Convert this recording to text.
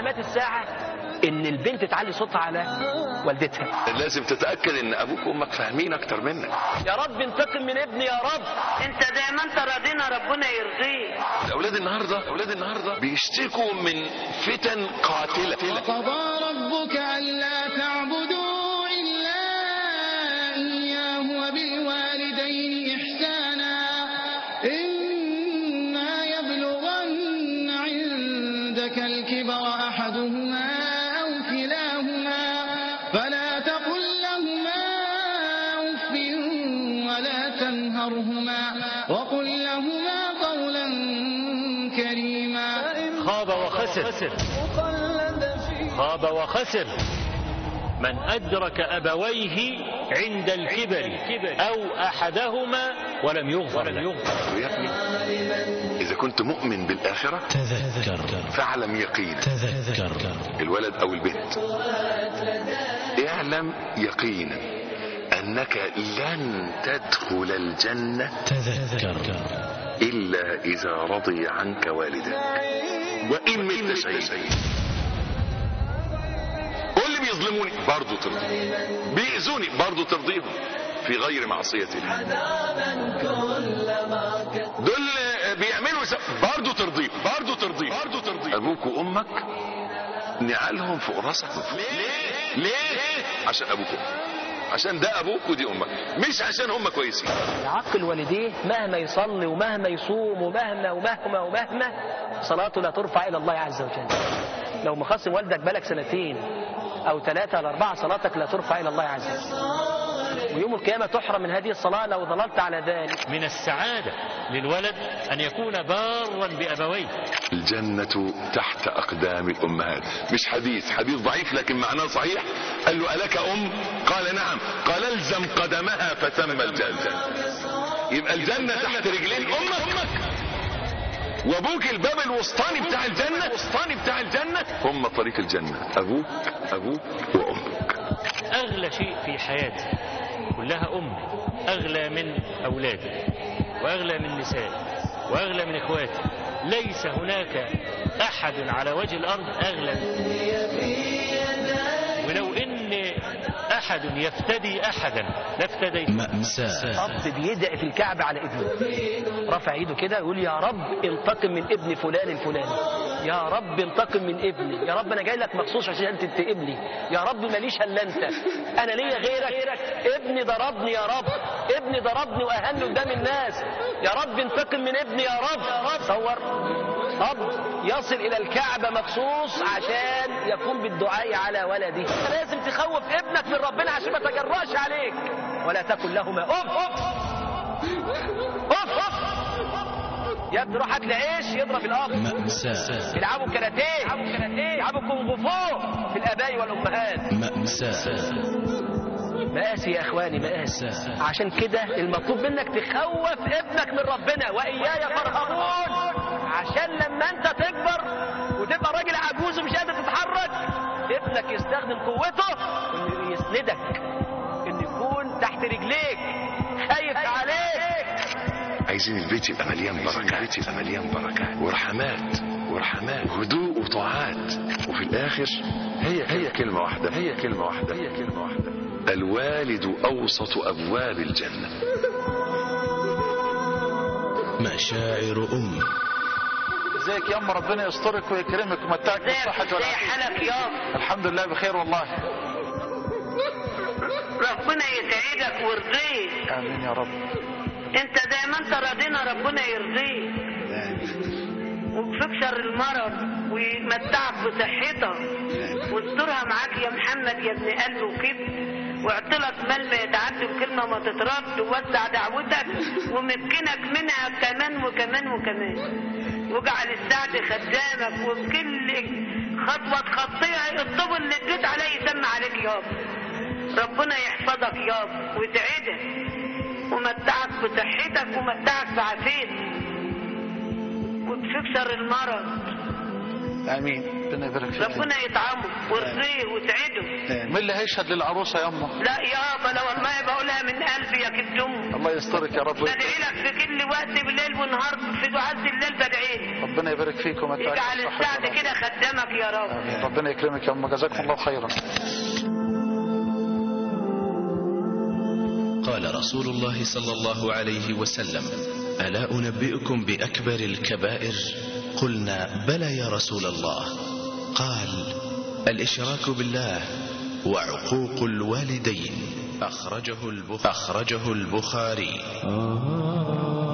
علامات الساعة إن البنت تعلي صوتها على والدتها لازم تتاكد ان ابوك وامك فاهمين اكتر منك يا رب انتقم من ابني يا رب انت زي ما انت راضينا ربنا يرضيك اولاد النهارده اولاد النهارده بيشتكوا من فتن قاتله وقضى ربك ألا تعبدوا إلا إياه وبالوالدين إحسانا إما يبلغن عندك الكبر أحدهما أو كلاهما فلا تقل لهما أف ولا تنهرهما وقل لهما قولا كريما خاب وخسر خاب وخسر من أدرك أبويه عند الكبر أو أحدهما ولم يغفر له يا ابني اذا كنت مؤمن بالاخره تذكر فاعلم يقينا تذكر الولد او البنت اعلم يقينا انك لن تدخل الجنه تذكر الا اذا رضي عنك والدك وان مت شيئا قول لي بيظلموني برضه ترضيهم بيأذوني برضه ترضيهم في غير معصية الله دول بيعملوا س- برضه ترضيهم برضه ترضيهم برضه ترضيهم ابوك وامك نعالهم فوق راسك من فوق. ليه ليه عشان ابوك وامك عشان ده ابوك ودي امك مش عشان هم كويسين يعقل والديه مهما يصلي ومهما يصوم ومهما ومهما ومهما صلاته لا ترفع إلى الله عز وجل لو مخصم والدك بالك سنتين أو ثلاثة أو أربعة صلاتك لا ترفع إلى الله عز وجل ويوم القيامة تحرم من هذه الصلاة لو ضللت على ذلك من السعادة للولد أن يكون بارا بأبويه الجنة تحت أقدام الأمهات مش حديث حديث ضعيف لكن معناه صحيح قال له ألك أم قال نعم قال الزم قدمها فتم الجنة يبقى الجنة تحت رجلين أمك وابوك الباب الوسطاني بتاع الجنة الوسطاني بتاع الجنة هم طريق الجنة أبوك أبوك وأمك أغلى شيء في حياتي كلها أم أغلى من أولادي وأغلى من نسائي وأغلى من إخواتي ليس هناك أحد على وجه الأرض أغلى مني. ولو إن أحد يفتدي أحدا لافتديت مأساة أب بيدعي في الكعبة على ابنه رفع ايده كده يقول يا رب انتقم من ابن فلان الفلاني يا رب انتقم من ابني يا رب انا جاي لك مخصوص عشان تنتقم لي يا رب ماليش الا انت انا ليا غيرك ابني ضربني يا رب ابني ضربني واهني قدام الناس يا رب انتقم من ابني يا رب تصور اب يصل الى الكعبة مخصوص عشان يقوم بالدعاء على ولده لازم تخوف ابنك من ربنا عشان ما تجراش عليك ولا تكن لهما اف اف اف اف يا ابني روح هات لي عيش يضرب الاب مأساة يلعبوا كاراتيه يلعبوا كاراتيه يلعبوا كونغ فو في الاباء والامهات مأساة مقاسي يا اخواني مقاسي مأساة عشان كده المطلوب منك تخوف ابنك من ربنا واياي فارهبون عشان لما انت تكبر وتبقى راجل عجوز ومش قادر تتحرك ابنك يستخدم قوته انه يسندك انه يكون تحت رجليك خايف عليك عايزين البيت يبقى مليان بركات البيت يبقى مليان بركات ورحمات ورحمات وهدوء وطاعات وفي الاخر هي هي كلمه واحده هي كلمه واحده هي كلمه واحده الوالد اوسط ابواب الجنه مشاعر أم ازيك يا ام ربنا يسترك ويكرمك ويمتعك ازيك بالصحة ازاي والعافية حالك يابا الحمد لله بخير والله ربنا يسعدك ويرضيك امين يا رب انت زي ما انت راضينا ربنا يرضيك ويكفيك شر المرض ويمتعك بصحتك ويسترها معاك يا محمد يا ابن قلبي وكده واعطلك مال ما يتعدي وكلمة ما تترد ووسع دعوتك ومكنك منها كمان وكمان وكمان واجعل السعد خدامك وبكل خطوة تخطيها الطب اللي اديت عليه يسمى عليك يابا ربنا يحفظك يابا ويسعدك ومتعك بصحتك ومتعك بعافيتك وتفك شر المرض امين ربنا يبارك فيك ربنا يطعمه ويرضيه ويسعده مين اللي هيشهد للعروسة يا امه لا يابا لو والله بقولها من قلبي يا كدوم الله يسترك يا رب بدعي لك في كل وقت بالليل ونهار في دعاء الليل بدعي عيني ربنا يبارك فيك ومتعك يجعل بالصحة السعد والعافية. كده خدامك يا رب آمين. ربنا يكرمك يا أم جزاكم الله خيرا قال رسول الله صلى الله عليه وسلم ألا أنبئكم بأكبر الكبائر قلنا بلى يا رسول الله قال الإشراك بالله وعقوق الوالدين أخرجه, البخ... أخرجه البخاري